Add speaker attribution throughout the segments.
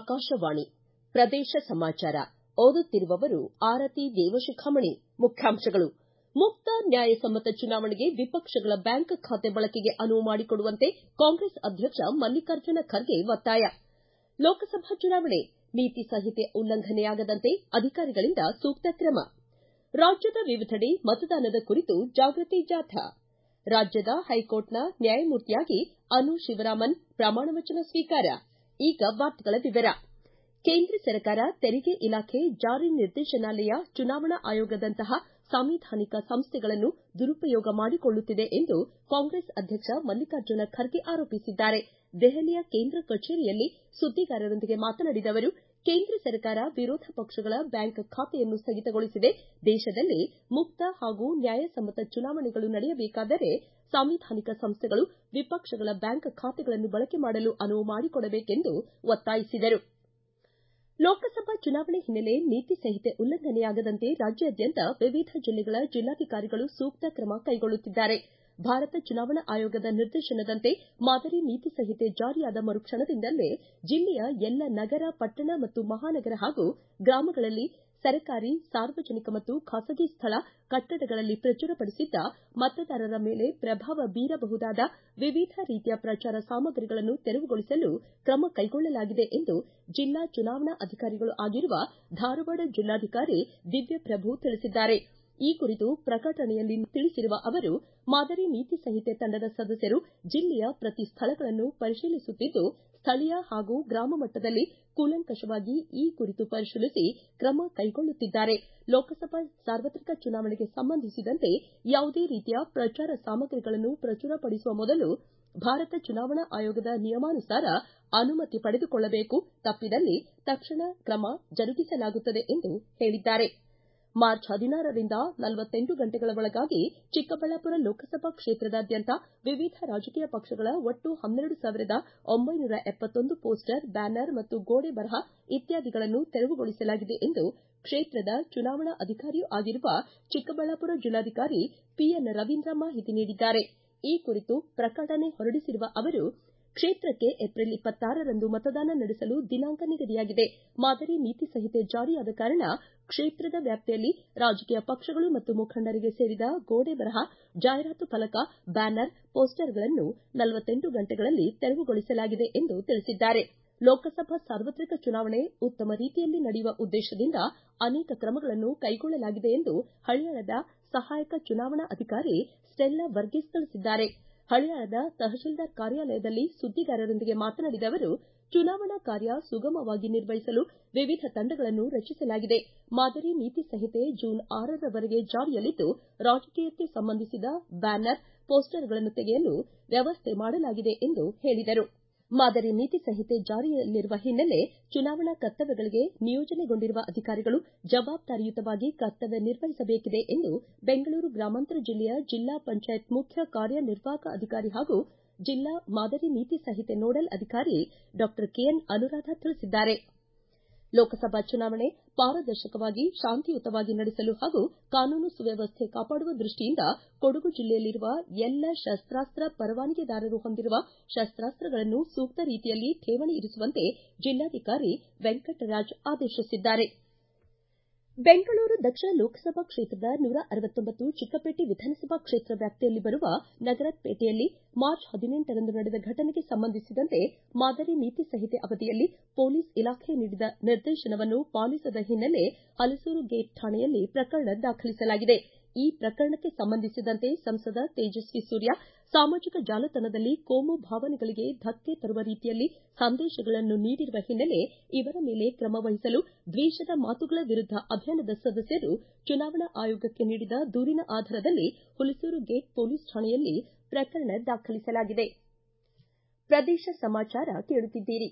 Speaker 1: ಆಕಾಶವಾಣಿ ಪ್ರದೇಶ ಸಮಾಚಾರ ಓದುತ್ತಿರುವವರು ಆರತಿ ದೇವಶಿಖಾಮಣಿ ಮುಖ್ಯಾಂಶಗಳು ಮುಕ್ತ ನ್ಯಾಯಸಮ್ಮತ ಚುನಾವಣೆಗೆ ವಿಪಕ್ಷಗಳ ಬ್ಯಾಂಕ್ ಖಾತೆ ಬಳಕೆಗೆ ಅನುವು ಮಾಡಿಕೊಡುವಂತೆ ಕಾಂಗ್ರೆಸ್ ಅಧ್ಯಕ್ಷ ಮಲ್ಲಿಕಾರ್ಜುನ ಖರ್ಗೆ ಒತ್ತಾಯ ಲೋಕಸಭಾ ಚುನಾವಣೆ ನೀತಿ ಸಂಹಿತೆ ಉಲ್ಲಂಘನೆಯಾಗದಂತೆ ಅಧಿಕಾರಿಗಳಿಂದ ಸೂಕ್ತ ಕ್ರಮ ರಾಜ್ಯದ ವಿವಿಧೆಡೆ ಮತದಾನದ ಕುರಿತು ಜಾಗೃತಿ ಜಾಥಾ ರಾಜ್ಯದ ಹೈಕೋರ್ಟ್ನ ನ್ಯಾಯಮೂರ್ತಿಯಾಗಿ ಅನು ಶಿವರಾಮನ್ ಪ್ರಮಾಣ ವಚನ ಸ್ವೀಕಾರ ಈಗ ವಾರ್ತೆಗಳ ವಿವರ ಕೇಂದ್ರ ಸರ್ಕಾರ ತೆರಿಗೆ ಇಲಾಖೆ ಜಾರಿ ನಿರ್ದೇಶನಾಲಯ ಚುನಾವಣಾ ಆಯೋಗದಂತಹ ಸಾಂವಿಧಾನಿಕ ಸಂಸ್ಥೆಗಳನ್ನು ದುರುಪಯೋಗ ಮಾಡಿಕೊಳ್ಳುತ್ತಿದೆ ಎಂದು ಕಾಂಗ್ರೆಸ್ ಅಧ್ಯಕ್ಷ ಮಲ್ಲಿಕಾರ್ಜುನ ಖರ್ಗೆ ಆರೋಪಿಸಿದ್ದಾರೆ ದೆಹಲಿಯ ಕೇಂದ್ರ ಕಚೇರಿಯಲ್ಲಿ ಸುದ್ದಿಗಾರರೊಂದಿಗೆ ಮಾತನಾಡಿದ ಅವರು ಕೇಂದ್ರ ಸರ್ಕಾರ ವಿರೋಧ ಪಕ್ಷಗಳ ಬ್ಯಾಂಕ್ ಖಾತೆಯನ್ನು ಸ್ಥಗಿತಗೊಳಿಸಿದೆ ದೇಶದಲ್ಲಿ ಮುಕ್ತ ಹಾಗೂ ನ್ಯಾಯಸಮ್ಮತ ಚುನಾವಣೆಗಳು ನಡೆಯಬೇಕಾದರೆ ಸಾಂವಿಧಾನಿಕ ಸಂಸ್ಥೆಗಳು ವಿಪಕ್ಷಗಳ ಬ್ಯಾಂಕ್ ಖಾತೆಗಳನ್ನು ಬಳಕೆ ಮಾಡಲು ಅನುವು ಮಾಡಿಕೊಡಬೇಕೆಂದು ಒತ್ತಾಯಿಸಿದರು ಲೋಕಸಭಾ ಚುನಾವಣೆ ಹಿನ್ನೆಲೆ ನೀತಿ ಸಂಹಿತೆ ಉಲ್ಲಂಘನೆಯಾಗದಂತೆ ರಾಜ್ಯಾದ್ಯಂತ ವಿವಿಧ ಜಿಲ್ಲೆಗಳ ಜಿಲ್ಲಾಧಿಕಾರಿಗಳು ಸೂಕ್ತ ಕ್ರಮ ಕೈಗೊಳ್ಳುತ್ತಿದ್ದಾರೆ ಭಾರತ ಚುನಾವಣಾ ಆಯೋಗದ ನಿರ್ದೇಶನದಂತೆ ಮಾದರಿ ನೀತಿ ಸಂಹಿತೆ ಜಾರಿಯಾದ ಮರುಕ್ಷಣದಿಂದಲೇ ಜಿಲ್ಲೆಯ ಎಲ್ಲ ನಗರ ಪಟ್ಟಣ ಮತ್ತು ಮಹಾನಗರ ಹಾಗೂ ಗ್ರಾಮಗಳಲ್ಲಿ ಸರ್ಕಾರಿ ಸಾರ್ವಜನಿಕ ಮತ್ತು ಖಾಸಗಿ ಸ್ಥಳ ಕಟ್ಟಡಗಳಲ್ಲಿ ಪ್ರಚುರಪಡಿಸಿದ್ದ ಮತದಾರರ ಮೇಲೆ ಪ್ರಭಾವ ಬೀರಬಹುದಾದ ವಿವಿಧ ರೀತಿಯ ಪ್ರಚಾರ ಸಾಮಗ್ರಿಗಳನ್ನು ತೆರವುಗೊಳಿಸಲು ಕ್ರಮ ಕೈಗೊಳ್ಳಲಾಗಿದೆ ಎಂದು ಜಿಲ್ಲಾ ಚುನಾವಣಾ ಅಧಿಕಾರಿಗಳೂ ಆಗಿರುವ ಧಾರವಾಡ ಜಿಲ್ಲಾಧಿಕಾರಿ ದಿವ್ಯಪ್ರಭು ತಿಳಿಸಿದ್ದಾರೆ ಈ ಕುರಿತು ಪ್ರಕಟಣೆಯಲ್ಲಿ ತಿಳಿಸಿರುವ ಅವರು ಮಾದರಿ ನೀತಿ ಸಂಹಿತೆ ತಂಡದ ಸದಸ್ಯರು ಜಿಲ್ಲೆಯ ಪ್ರತಿ ಸ್ಥಳಗಳನ್ನು ಪರಿಶೀಲಿಸುತ್ತಿದ್ದು ಸ್ಥಳೀಯ ಹಾಗೂ ಗ್ರಾಮ ಮಟ್ಟದಲ್ಲಿ ಕೂಲಂಕಷವಾಗಿ ಈ ಕುರಿತು ಪರಿಶೀಲಿಸಿ ಕ್ರಮ ಕೈಗೊಳ್ಳುತ್ತಿದ್ದಾರೆ ಲೋಕಸಭಾ ಸಾರ್ವತ್ರಿಕ ಚುನಾವಣೆಗೆ ಸಂಬಂಧಿಸಿದಂತೆ ಯಾವುದೇ ರೀತಿಯ ಪ್ರಚಾರ ಸಾಮಗ್ರಿಗಳನ್ನು ಪ್ರಚುರಪಡಿಸುವ ಮೊದಲು ಭಾರತ ಚುನಾವಣಾ ಆಯೋಗದ ನಿಯಮಾನುಸಾರ ಅನುಮತಿ ಪಡೆದುಕೊಳ್ಳಬೇಕು ತಪ್ಪಿದಲ್ಲಿ ತಕ್ಷಣ ಕ್ರಮ ಜರುಗಿಸಲಾಗುತ್ತದೆ ಎಂದು ಹೇಳಿದ್ದಾರೆ ಮಾರ್ಚ್ ಹದಿನಾರರಿಂದ ನಲವತ್ತೆಂಟು ಗಂಟೆಗಳ ಒಳಗಾಗಿ ಚಿಕ್ಕಬಳ್ಳಾಪುರ ಲೋಕಸಭಾ ಕ್ಷೇತ್ರದಾದ್ಯಂತ ವಿವಿಧ ರಾಜಕೀಯ ಪಕ್ಷಗಳ ಒಟ್ಟು ಹನ್ನೆರಡು ಸಾವಿರದ ಒಂಬೈನೂರ ಎಪ್ಪತ್ತೊಂದು ಪೋಸ್ಟರ್ ಬ್ಯಾನರ್ ಮತ್ತು ಗೋಡೆ ಬರಹ ಇತ್ಯಾದಿಗಳನ್ನು ತೆರವುಗೊಳಿಸಲಾಗಿದೆ ಎಂದು ಕ್ಷೇತ್ರದ ಚುನಾವಣಾ ಅಧಿಕಾರಿಯೂ ಆಗಿರುವ ಚಿಕ್ಕಬಳ್ಳಾಪುರ ಜಿಲ್ಲಾಧಿಕಾರಿ ಪಿಎನ್ ರವೀಂದ್ರ ಮಾಹಿತಿ ನೀಡಿದ್ದಾರೆ ಈ ಕುರಿತು ಪ್ರಕಟಣೆ ಹೊರಡಿಸಿರುವ ಅವರು ಕ್ಷೇತ್ರಕ್ಕೆ ಏಪ್ರಿಲ್ ಇಪ್ಪತ್ತಾರರಂದು ಮತದಾನ ನಡೆಸಲು ದಿನಾಂಕ ನಿಗದಿಯಾಗಿದೆ ಮಾದರಿ ನೀತಿ ಸಂಹಿತೆ ಜಾರಿಯಾದ ಕಾರಣ ಕ್ಷೇತ್ರದ ವ್ಯಾಪ್ತಿಯಲ್ಲಿ ರಾಜಕೀಯ ಪಕ್ಷಗಳು ಮತ್ತು ಮುಖಂಡರಿಗೆ ಸೇರಿದ ಗೋಡೆ ಬರಹ ಜಾಹೀರಾತು ಫಲಕ ಬ್ಯಾನರ್ ಪೋಸ್ಟರ್ಗಳನ್ನು ನಲವತ್ತೆಂಟು ಗಂಟೆಗಳಲ್ಲಿ ತೆರವುಗೊಳಿಸಲಾಗಿದೆ ಎಂದು ತಿಳಿಸಿದ್ದಾರೆ ಲೋಕಸಭಾ ಸಾರ್ವತ್ರಿಕ ಚುನಾವಣೆ ಉತ್ತಮ ರೀತಿಯಲ್ಲಿ ನಡೆಯುವ ಉದ್ದೇಶದಿಂದ ಅನೇಕ ಕ್ರಮಗಳನ್ನು ಕೈಗೊಳ್ಳಲಾಗಿದೆ ಎಂದು ಹಳಿಯಾಳದ ಸಹಾಯಕ ಚುನಾವಣಾ ಅಧಿಕಾರಿ ಸ್ಟೆಲ್ಲಾ ವರ್ಗೀಸ್ ತಿಳಿಸಿದ್ದಾರೆ ಹಳಿಯಾಳದ ತಹಶೀಲ್ದಾರ್ ಕಾರ್ಯಾಲಯದಲ್ಲಿ ಸುದ್ದಿಗಾರರೊಂದಿಗೆ ಮಾತನಾಡಿದ ಅವರು ಚುನಾವಣಾ ಕಾರ್ಯ ಸುಗಮವಾಗಿ ನಿರ್ವಹಿಸಲು ವಿವಿಧ ತಂಡಗಳನ್ನು ರಚಿಸಲಾಗಿದೆ ಮಾದರಿ ನೀತಿ ಸಂಹಿತೆ ಜೂನ್ ಆರರವರೆಗೆ ಜಾರಿಯಲ್ಲಿದ್ದು ರಾಜಕೀಯಕ್ಕೆ ಸಂಬಂಧಿಸಿದ ಬ್ಯಾನರ್ ಪೋಸ್ಟರ್ಗಳನ್ನು ತೆಗೆಯಲು ವ್ಯವಸ್ಥೆ ಮಾಡಲಾಗಿದೆ ಎಂದು ಹೇಳಿದರು ಮಾದರಿ ನೀತಿ ಸಂಹಿತೆ ಜಾರಿಯಲ್ಲಿರುವ ಹಿನ್ನೆಲೆ ಚುನಾವಣಾ ಕರ್ತವ್ಯಗಳಿಗೆ ನಿಯೋಜನೆಗೊಂಡಿರುವ ಅಧಿಕಾರಿಗಳು ಜವಾಬ್ದಾರಿಯುತವಾಗಿ ಕರ್ತವ್ಯ ನಿರ್ವಹಿಸಬೇಕಿದೆ ಎಂದು ಬೆಂಗಳೂರು ಗ್ರಾಮಾಂತರ ಜಿಲ್ಲೆಯ ಜಿಲ್ಲಾ ಪಂಚಾಯತ್ ಮುಖ್ಯ ಕಾರ್ಯನಿರ್ವಾಹಕ ಅಧಿಕಾರಿ ಹಾಗೂ ಜಿಲ್ಲಾ ಮಾದರಿ ನೀತಿ ಸಂಹಿತೆ ನೋಡಲ್ ಅಧಿಕಾರಿ ಡಾಕ್ಟರ್ ಕೆಎನ್ ಅನುರಾಧ ತಿಳಿಸಿದ್ದಾರೆ ಲೋಕಸಭಾ ಚುನಾವಣೆ ಪಾರದರ್ಶಕವಾಗಿ ಶಾಂತಿಯುತವಾಗಿ ನಡೆಸಲು ಹಾಗೂ ಕಾನೂನು ಸುವ್ಯವಸ್ಥೆ ಕಾಪಾಡುವ ದೃಷ್ಟಿಯಿಂದ ಕೊಡಗು ಜಿಲ್ಲೆಯಲ್ಲಿರುವ ಎಲ್ಲ ಶಸ್ತಾಸ್ತ ಪರವಾನಗಿದಾರರು ಹೊಂದಿರುವ ಶಸ್ತಾಸ್ತಗಳನ್ನು ಸೂಕ್ತ ರೀತಿಯಲ್ಲಿ ಠೇವಣಿ ಇರಿಸುವಂತೆ ಜಿಲ್ಲಾಧಿಕಾರಿ ವೆಂಕಟರಾಜ್ ಆದೇಶಿಸಿದ್ದಾರೆ ಬೆಂಗಳೂರು ದಕ್ಷಿಣ ಲೋಕಸಭಾ ಕ್ಷೇತ್ರದ ನೂರ ಅರವತ್ತೊಂಬತ್ತು ಚಿಕ್ಕಪೇಟೆ ವಿಧಾನಸಭಾ ಕ್ಷೇತ್ರ ವ್ಯಾಪ್ತಿಯಲ್ಲಿ ಬರುವ ನಗರಪೇಟೆಯಲ್ಲಿ ಮಾರ್ಚ್ ಹದಿನೆಂಟರಂದು ನಡೆದ ಘಟನೆಗೆ ಸಂಬಂಧಿಸಿದಂತೆ ಮಾದರಿ ನೀತಿ ಸಂಹಿತೆ ಅವಧಿಯಲ್ಲಿ ಪೊಲೀಸ್ ಇಲಾಖೆ ನೀಡಿದ ನಿರ್ದೇಶನವನ್ನು ಪಾಲಿಸದ ಹಿನ್ನೆಲೆ ಹಲಸೂರು ಗೇಟ್ ಠಾಣೆಯಲ್ಲಿ ಪ್ರಕರಣ ದಾಖಲಿಸಲಾಗಿದೆ ಈ ಪ್ರಕರಣಕ್ಕೆ ಸಂಬಂಧಿಸಿದಂತೆ ಸಂಸದ ತೇಜಸ್ವಿ ಸೂರ್ಯ ಸಾಮಾಜಿಕ ಜಾಲತಾಣದಲ್ಲಿ ಕೋಮು ಭಾವನೆಗಳಿಗೆ ಧಕ್ಕೆ ತರುವ ರೀತಿಯಲ್ಲಿ ಸಂದೇಶಗಳನ್ನು ನೀಡಿರುವ ಹಿನ್ನೆಲೆ ಇವರ ಮೇಲೆ ಕ್ರಮ ವಹಿಸಲು ದ್ವೇಷದ ಮಾತುಗಳ ವಿರುದ್ದ ಅಭಿಯಾನದ ಸದಸ್ಯರು ಚುನಾವಣಾ ಆಯೋಗಕ್ಕೆ ನೀಡಿದ ದೂರಿನ ಆಧಾರದಲ್ಲಿ ಹುಲಸೂರು ಗೇಟ್ ಪೊಲೀಸ್ ಠಾಣೆಯಲ್ಲಿ ಪ್ರಕರಣ ದಾಖಲಿಸಲಾಗಿದೆ ಪ್ರದೇಶ ಸಮಾಚಾರ ಕೇಳುತ್ತಿದ್ದೀರಿ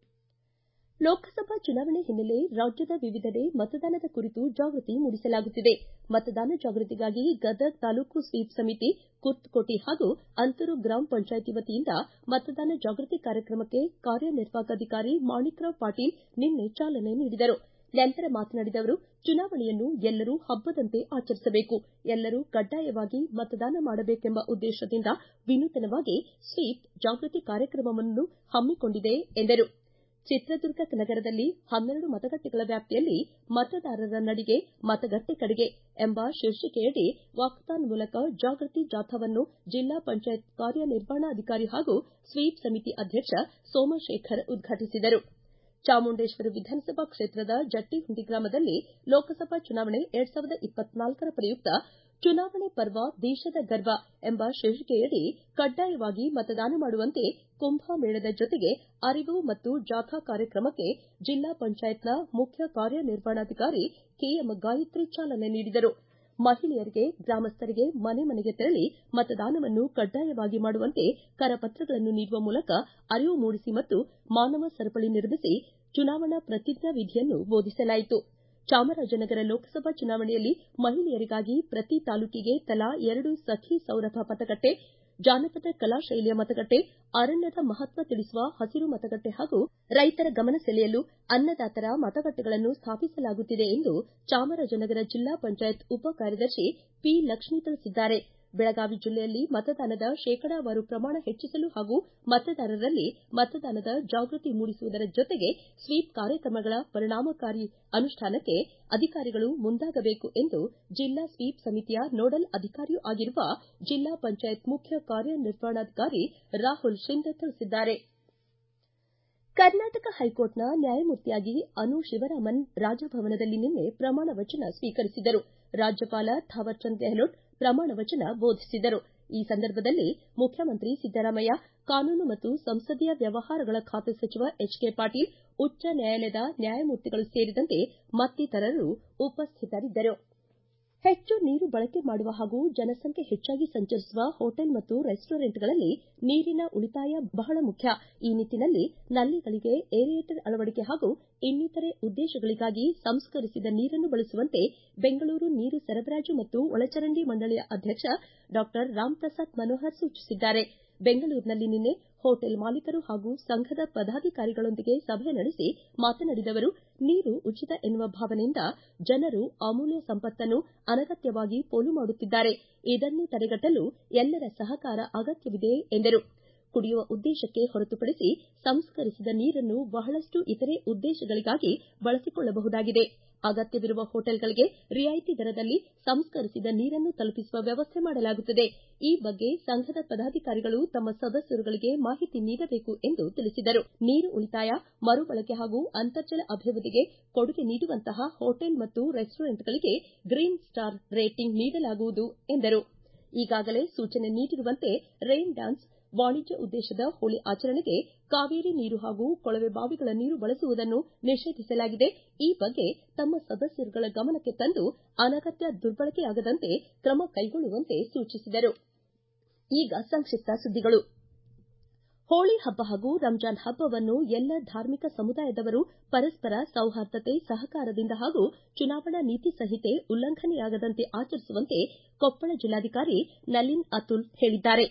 Speaker 1: ಲೋಕಸಭಾ ಚುನಾವಣೆ ಹಿನ್ನೆಲೆ ರಾಜ್ಯದ ವಿವಿಧೆಡೆ ಮತದಾನದ ಕುರಿತು ಜಾಗೃತಿ ಮೂಡಿಸಲಾಗುತ್ತಿದೆ ಮತದಾನ ಜಾಗೃತಿಗಾಗಿ ಗದಗ ತಾಲೂಕು ಸ್ವೀಪ್ ಸಮಿತಿ ಕುರ್ತಕೋಟಿ ಹಾಗೂ ಅಂತೂರು ಗ್ರಾಮ ಪಂಚಾಯಿತಿ ವತಿಯಿಂದ ಮತದಾನ ಜಾಗೃತಿ ಕಾರ್ಯಕ್ರಮಕ್ಕೆ ಕಾರ್ಯನಿರ್ವಾಹಕ ಅಧಿಕಾರಿ ಮಾಣಿಕರಾವ್ ಪಾಟೀಲ್ ನಿನ್ನೆ ಚಾಲನೆ ನೀಡಿದರು ನಂತರ ಮಾತನಾಡಿದ ಅವರು ಚುನಾವಣೆಯನ್ನು ಎಲ್ಲರೂ ಹಬ್ಬದಂತೆ ಆಚರಿಸಬೇಕು ಎಲ್ಲರೂ ಕಡ್ಡಾಯವಾಗಿ ಮತದಾನ ಮಾಡಬೇಕೆಂಬ ಉದ್ದೇಶದಿಂದ ವಿನೂತನವಾಗಿ ಸ್ವೀಪ್ ಜಾಗೃತಿ ಕಾರ್ಯಕ್ರಮವನ್ನು ಹಮ್ಮಿಕೊಂಡಿದೆ ಎಂದರು ಚಿತ್ರದುರ್ಗ ನಗರದಲ್ಲಿ ಹನ್ನೆರಡು ಮತಗಟ್ಟೆಗಳ ವ್ಯಾಪ್ತಿಯಲ್ಲಿ ಮತದಾರರ ನಡಿಗೆ ಮತಗಟ್ಟೆ ಕಡೆಗೆ ಎಂಬ ಶೀರ್ಷಿಕೆಯಡಿ ವಾಕಥಾನ್ ಮೂಲಕ ಜಾಗೃತಿ ಜಾಥಾವನ್ನು ಜಿಲ್ಲಾ ಪಂಚಾಯತ್ ಕಾರ್ಯನಿರ್ವಹಣಾಧಿಕಾರಿ ಹಾಗೂ ಸ್ವೀಪ್ ಸಮಿತಿ ಅಧ್ಯಕ್ಷ ಸೋಮಶೇಖರ್ ಉದ್ಘಾಟಿಸಿದರು ಚಾಮುಂಡೇಶ್ವರಿ ವಿಧಾನಸಭಾ ಕ್ಷೇತ್ರದ ಜಟ್ಟಿಹುಂಡಿ ಗ್ರಾಮದಲ್ಲಿ ಲೋಕಸಭಾ ಚುನಾವಣೆ ಎರಡ್ ಸಾವಿರದ ಇಪ್ಪತ್ನಾಲ್ಕರ ಪ್ರಯುಕ್ತ ಚುನಾವಣೆ ಪರ್ವ ದೇಶದ ಗರ್ವ ಎಂಬ ಶೀರ್ಷಿಕೆಯಡಿ ಕಡ್ಡಾಯವಾಗಿ ಮತದಾನ ಮಾಡುವಂತೆ ಕುಂಭಮೇಳದ ಜೊತೆಗೆ ಅರಿವು ಮತ್ತು ಜಾಥಾ ಕಾರ್ಯಕ್ರಮಕ್ಕೆ ಜಿಲ್ಲಾ ಪಂಚಾಯತ್ನ ಮುಖ್ಯ ಕಾರ್ಯನಿರ್ವಹಣಾಧಿಕಾರಿ ಕೆಎಂ ಗಾಯತ್ರಿ ಚಾಲನೆ ನೀಡಿದರು ಮಹಿಳೆಯರಿಗೆ ಗ್ರಾಮಸ್ಥರಿಗೆ ಮನೆ ಮನೆಗೆ ತೆರಳಿ ಮತದಾನವನ್ನು ಕಡ್ಡಾಯವಾಗಿ ಮಾಡುವಂತೆ ಕರಪತ್ರಗಳನ್ನು ನೀಡುವ ಮೂಲಕ ಅರಿವು ಮೂಡಿಸಿ ಮತ್ತು ಮಾನವ ಸರಪಳಿ ನಿರ್ಮಿಸಿ ಚುನಾವಣಾ ಪ್ರತಿಜ್ಞಾ ವಿಧಿಯನ್ನು ಬೋಧಿಸಲಾಯಿತು ಚಾಮರಾಜನಗರ ಲೋಕಸಭಾ ಚುನಾವಣೆಯಲ್ಲಿ ಮಹಿಳೆಯರಿಗಾಗಿ ಪ್ರತಿ ತಾಲೂಕಿಗೆ ತಲಾ ಎರಡು ಸಖಿ ಸೌರಭ ಮತಗಟ್ಟೆ ಜಾನಪದ ಕಲಾ ಶೈಲಿಯ ಮತಗಟ್ಟೆ ಅರಣ್ಯದ ಮಹತ್ವ ತಿಳಿಸುವ ಹಸಿರು ಮತಗಟ್ಟೆ ಹಾಗೂ ರೈತರ ಗಮನ ಸೆಳೆಯಲು ಅನ್ನದಾತರ ಮತಗಟ್ಟೆಗಳನ್ನು ಸ್ಥಾಪಿಸಲಾಗುತ್ತಿದೆ ಎಂದು ಚಾಮರಾಜನಗರ ಜಿಲ್ಲಾ ಪಂಚಾಯತ್ ಉಪ ಕಾರ್ಯದರ್ಶಿ ಪಿ ಲಕ್ಷ್ಮೀ ತಿಳಿಸಿದ್ದಾರೆ ಬೆಳಗಾವಿ ಜಿಲ್ಲೆಯಲ್ಲಿ ಮತದಾನದ ಶೇಕಡಾವಾರು ಪ್ರಮಾಣ ಹೆಚ್ಚಿಸಲು ಹಾಗೂ ಮತದಾರರಲ್ಲಿ ಮತದಾನದ ಜಾಗೃತಿ ಮೂಡಿಸುವುದರ ಜೊತೆಗೆ ಸ್ವೀಪ್ ಕಾರ್ಯಕ್ರಮಗಳ ಪರಿಣಾಮಕಾರಿ ಅನುಷ್ಠಾನಕ್ಕೆ ಅಧಿಕಾರಿಗಳು ಮುಂದಾಗಬೇಕು ಎಂದು ಜಿಲ್ಲಾ ಸ್ವೀಪ್ ಸಮಿತಿಯ ನೋಡಲ್ ಅಧಿಕಾರಿಯೂ ಆಗಿರುವ ಜಿಲ್ಲಾ ಪಂಚಾಯತ್ ಮುಖ್ಯ ಕಾರ್ಯನಿರ್ವಹಣಾಧಿಕಾರಿ ರಾಹುಲ್ ಶಿಂದೆ ತಿಳಿಸಿದ್ದಾರೆ ಕರ್ನಾಟಕ ಹೈಕೋರ್ಟ್ನ ನ್ಯಾಯಮೂರ್ತಿಯಾಗಿ ಅನು ಶಿವರಾಮನ್ ರಾಜಭವನದಲ್ಲಿ ನಿನ್ನೆ ಪ್ರಮಾಣ ವಚನ ಸ್ವೀಕರಿಸಿದರು ರಾಜ್ಯಪಾಲ ಥಾವರ್ಚಂದ್ ಗೆಹ್ಲೋಟ್ ಪ್ರಮಾಣ ವಚನ ಬೋಧಿಸಿದರು ಈ ಸಂದರ್ಭದಲ್ಲಿ ಮುಖ್ಯಮಂತ್ರಿ ಸಿದ್ದರಾಮಯ್ಯ ಕಾನೂನು ಮತ್ತು ಸಂಸದೀಯ ವ್ಯವಹಾರಗಳ ಖಾತೆ ಸಚಿವ ಎಚ್ ಕೆ ಪಾಟೀಲ್ ಉಚ್ಚ ನ್ಯಾಯಾಲಯದ ನ್ಯಾಯಮೂರ್ತಿಗಳು ಸೇರಿದಂತೆ ಮತ್ತಿತರರು ಉಪಸ್ಥಿತರಿದ್ದರು ಹೆಚ್ಚು ನೀರು ಬಳಕೆ ಮಾಡುವ ಹಾಗೂ ಜನಸಂಖ್ಯೆ ಹೆಚ್ಚಾಗಿ ಸಂಚರಿಸುವ ಹೋಟೆಲ್ ಮತ್ತು ರೆಸ್ಟೋರೆಂಟ್ಗಳಲ್ಲಿ ನೀರಿನ ಉಳಿತಾಯ ಬಹಳ ಮುಖ್ಯ ಈ ನಿಟ್ಟನಲ್ಲಿ ನಲ್ಲಿಗಳಿಗೆ ಏರಿಯೇಟರ್ ಅಳವಡಿಕೆ ಹಾಗೂ ಇನ್ನಿತರೆ ಉದ್ದೇಶಗಳಿಗಾಗಿ ಸಂಸ್ಕರಿಸಿದ ನೀರನ್ನು ಬಳಸುವಂತೆ ಬೆಂಗಳೂರು ನೀರು ಸರಬರಾಜು ಮತ್ತು ಒಳಚರಂಡಿ ಮಂಡಳಿಯ ಅಧ್ಯಕ್ಷ ಡಾಕ್ಟರ್ ರಾಮ್ಪ್ರಸಾತ್ ಮನೋಹರ್ ಸೂಚಿಸಿದ್ದಾರೆ ಬೆಂಗಳೂರಿನಲ್ಲಿ ನಿನ್ನೆ ಹೋಟೆಲ್ ಮಾಲೀಕರು ಹಾಗೂ ಸಂಘದ ಪದಾಧಿಕಾರಿಗಳೊಂದಿಗೆ ಸಭೆ ನಡೆಸಿ ಮಾತನಾಡಿದ ಅವರು ನೀರು ಉಚಿತ ಎನ್ನುವ ಭಾವನೆಯಿಂದ ಜನರು ಅಮೂಲ್ಯ ಸಂಪತ್ತನ್ನು ಅನಗತ್ಯವಾಗಿ ಪೋಲು ಮಾಡುತ್ತಿದ್ದಾರೆ ಇದನ್ನು ತಡೆಗಟ್ಟಲು ಎಲ್ಲರ ಸಹಕಾರ ಅಗತ್ಯವಿದೆ ಎಂದರು ಕುಡಿಯುವ ಉದ್ದೇಶಕ್ಕೆ ಹೊರತುಪಡಿಸಿ ಸಂಸ್ಕರಿಸಿದ ನೀರನ್ನು ಬಹಳಷ್ಟು ಇತರೆ ಉದ್ದೇಶಗಳಿಗಾಗಿ ಬಳಸಿಕೊಳ್ಳಬಹುದಾಗಿದೆ ಅಗತ್ಯವಿರುವ ಹೋಟೆಲ್ಗಳಿಗೆ ರಿಯಾಯಿತಿ ದರದಲ್ಲಿ ಸಂಸ್ಕರಿಸಿದ ನೀರನ್ನು ತಲುಪಿಸುವ ವ್ಯವಸ್ಥೆ ಮಾಡಲಾಗುತ್ತದೆ ಈ ಬಗ್ಗೆ ಸಂಘದ ಪದಾಧಿಕಾರಿಗಳು ತಮ್ಮ ಸದಸ್ಯರುಗಳಿಗೆ ಮಾಹಿತಿ ನೀಡಬೇಕು ಎಂದು ತಿಳಿಸಿದರು ನೀರು ಉಳಿತಾಯ ಮರುಬಳಕೆ ಹಾಗೂ ಅಂತರ್ಜಲ ಅಭಿವೃದ್ಧಿಗೆ ಕೊಡುಗೆ ನೀಡುವಂತಹ ಹೋಟೆಲ್ ಮತ್ತು ರೆಸ್ಟೋರೆಂಟ್ಗಳಿಗೆ ಗ್ರೀನ್ ಸ್ಟಾರ್ ರೇಟಿಂಗ್ ನೀಡಲಾಗುವುದು ಎಂದರು ಈಗಾಗಲೇ ಸೂಚನೆ ನೀಡಿರುವಂತೆ ರೈನ್ ಡ್ಯಾನ್ಸ್ ವಾಣಿಜ್ಯ ಉದ್ದೇಶದ ಹೋಳಿ ಆಚರಣೆಗೆ ಕಾವೇರಿ ನೀರು ಹಾಗೂ ಕೊಳವೆ ಬಾವಿಗಳ ನೀರು ಬಳಸುವುದನ್ನು ನಿಷೇಧಿಸಲಾಗಿದೆ ಈ ಬಗ್ಗೆ ತಮ್ಮ ಸದಸ್ಯರುಗಳ ಗಮನಕ್ಕೆ ತಂದು ಅನಗತ್ಯ ದುರ್ಬಳಕೆಯಾಗದಂತೆ ಕ್ರಮ ಕೈಗೊಳ್ಳುವಂತೆ ಸೂಚಿಸಿದರು ಈಗ ಸಂಕ್ಷಿಪ್ತ ಸುದ್ದಿಗಳು ಹೋಳಿ ಹಬ್ಬ ಹಾಗೂ ರಂಜಾನ್ ಹಬ್ಬವನ್ನು ಎಲ್ಲ ಧಾರ್ಮಿಕ ಸಮುದಾಯದವರು ಪರಸ್ಪರ ಸೌಹಾರ್ದತೆ ಸಹಕಾರದಿಂದ ಹಾಗೂ ಚುನಾವಣಾ ನೀತಿ ಸಂಹಿತೆ ಉಲ್ಲಂಘನೆಯಾಗದಂತೆ ಆಚರಿಸುವಂತೆ ಕೊಪ್ಪಳ ಜಿಲ್ಲಾಧಿಕಾರಿ ನಲಿನ್ ಅತುಲ್ ಹೇಳಿದ್ದಾರೆ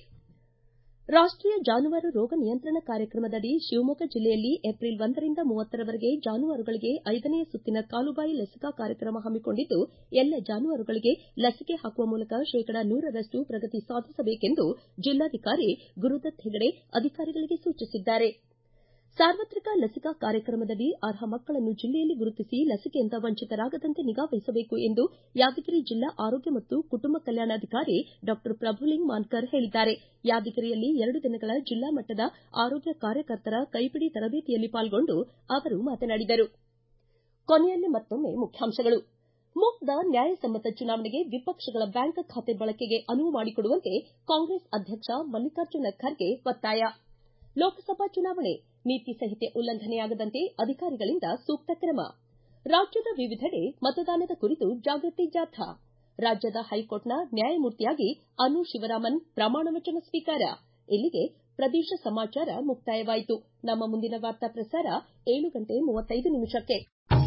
Speaker 1: ರಾಷ್ಟೀಯ ಜಾನುವಾರು ರೋಗ ನಿಯಂತ್ರಣ ಕಾರ್ಯಕ್ರಮದಡಿ ಶಿವಮೊಗ್ಗ ಜಿಲ್ಲೆಯಲ್ಲಿ ಏಪ್ರಿಲ್ ಒಂದರಿಂದ ಮೂವತ್ತರವರೆಗೆ ಜಾನುವಾರುಗಳಿಗೆ ಐದನೇ ಸುತ್ತಿನ ಕಾಲುಬಾಯಿ ಲಸಿಕಾ ಕಾರ್ಯಕ್ರಮ ಹಮ್ಮಿಕೊಂಡಿದ್ದು ಎಲ್ಲ ಜಾನುವಾರುಗಳಿಗೆ ಲಸಿಕೆ ಹಾಕುವ ಮೂಲಕ ಶೇಕಡಾ ನೂರರಷ್ಟು ಪ್ರಗತಿ ಸಾಧಿಸಬೇಕೆಂದು ಜಿಲ್ಲಾಧಿಕಾರಿ ಗುರುದತ್ ಹೆಗಡೆ ಅಧಿಕಾರಿಗಳಿಗೆ ಸೂಚಿಸಿದ್ದಾರೆ ಸಾರ್ವತ್ರಿಕ ಲಸಿಕಾ ಕಾರ್ಯಕ್ರಮದಡಿ ಅರ್ಹ ಮಕ್ಕಳನ್ನು ಜಿಲ್ಲೆಯಲ್ಲಿ ಗುರುತಿಸಿ ಲಸಿಕೆಯಿಂದ ವಂಚಿತರಾಗದಂತೆ ನಿಗಾವಹಿಸಬೇಕು ಎಂದು ಯಾದಗಿರಿ ಜಿಲ್ಲಾ ಆರೋಗ್ಯ ಮತ್ತು ಕುಟುಂಬ ಕಲ್ಯಾಣಾಧಿಕಾರಿ ಡಾಕ್ಟರ್ ಪ್ರಭುಲಿಂಗ್ ಮಾನ್ಕರ್ ಹೇಳಿದ್ದಾರೆ ಯಾದಗಿರಿಯಲ್ಲಿ ಎರಡು ದಿನಗಳ ಜಿಲ್ಲಾ ಮಟ್ಟದ ಆರೋಗ್ಯ ಕಾರ್ಯಕರ್ತರ ಕೈಪಿಡಿ ತರಬೇತಿಯಲ್ಲಿ ಪಾಲ್ಗೊಂಡು ಅವರು ಮಾತನಾಡಿದರು ಕೊನೆಯಲ್ಲಿ ಮತ್ತೊಮ್ಮೆ ಮುಖ್ಯಾಂಶಗಳು ಮುಕ್ತ ನ್ಯಾಯಸಮ್ಮತ ಚುನಾವಣೆಗೆ ವಿಪಕ್ಷಗಳ ಬ್ಯಾಂಕ್ ಖಾತೆ ಬಳಕೆಗೆ ಅನುವು ಮಾಡಿಕೊಡುವಂತೆ ಕಾಂಗ್ರೆಸ್ ಅಧ್ಯಕ್ಷ ಮಲ್ಲಿಕಾರ್ಜುನ ಖರ್ಗೆ ಒತ್ತಾಯ ಲೋಕಸಭಾ ಚುನಾವಣೆ ನೀತಿ ಸಂಹಿತೆ ಉಲ್ಲಂಘನೆಯಾಗದಂತೆ ಅಧಿಕಾರಿಗಳಿಂದ ಸೂಕ್ತ ಕ್ರಮ ರಾಜ್ಯದ ವಿವಿಧೆಡೆ ಮತದಾನದ ಕುರಿತು ಜಾಗೃತಿ ಜಾಥಾ ರಾಜ್ಯದ ಹೈಕೋರ್ಟ್ನ ನ್ಯಾಯಮೂರ್ತಿಯಾಗಿ ಅನು ಶಿವರಾಮನ್ ಪ್ರಮಾಣ ವಚನ ಸ್ವೀಕಾರ ಇಲ್ಲಿಗೆ ಪ್ರದೇಶ ಸಮಾಚಾರ ಮುಕ್ತಾಯವಾಯಿತು ನಮ್ಮ ಮುಂದಿನ ವಾರ್ತಾ ಪ್ರಸಾರ ಏಳು ಗಂಟೆ ಮೂವತ್ತೈದು ನಿಮಿಷಕ್ಕೆ